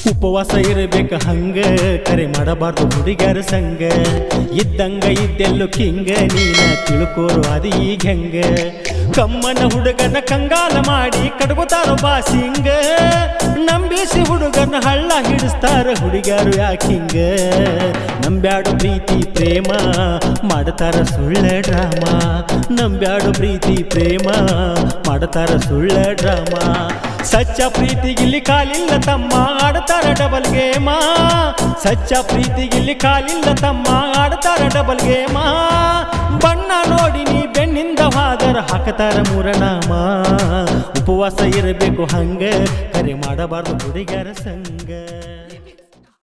ಉಪವಾಸ ಇರಬೇಕ ಹಂಗ ಕರೆ ಮಾಡಬಾರ್ದು ಹುಡುಗರ ಸಂಗ ಇದ್ದಂಗ ಇದ್ದೆಲ್ಲೋ ಕಿಂಗ ನೀನ ತಿಳ್ಕೋರು ಅದು ಈಗ ಹೆಂಗ ಕಮ್ಮನ ಹುಡುಗನ ಕಂಗಾಲ ಮಾಡಿ ಕಡ್ಕೋತಾರ ಬಾಸಿಂಗ ನಂಬಿಸಿ ಹುಡುಗನ ಹಳ್ಳ ಹಿಡಿಸ್ತಾರ ಹುಡುಗರು ಯಾಕಿಂಗ ನಂಬ್ಯಾಡು ಪ್ರೀತಿ ಪ್ರೇಮ ಮಾಡ್ತಾರ ಸುಳ್ಳ ಡ್ರಾಮಾ ನಂಬ್ಯಾಡು ಪ್ರೀತಿ ಪ್ರೇಮ ಮಾಡ್ತಾರ ಸುಳ್ಳ ಡ್ರಾಮಾ ಸಚ್ಚ ಪ್ರೀತಿಗಿಲ್ಲಿ ಕಾಲಿಲ್ಲ ತಮ್ಮ ಆಡ್ತಾರ ಡಬಲ್ ಗೇಮ ಸಚ್ಚ ಪ್ರೀತಿಗಿಲ್ಲಿ ಕಾಲಿಲ್ಲ ತಮ್ಮ ಆಡ್ತಾರ ಡಬಲ್ ಗೇಮ ಬಣ್ಣ ನೋಡಿ ನೀ ಬೆನ್ನಿಂದ ಹಾದರ ಹಾಕತಾರ ಮೂರನಾಮ ಉಪವಾಸ ಇರಬೇಕು ಹಂಗ ಕರೆ ಮಾಡಬಾರ್ದು ಹುಡುಗರ ಸಂಗ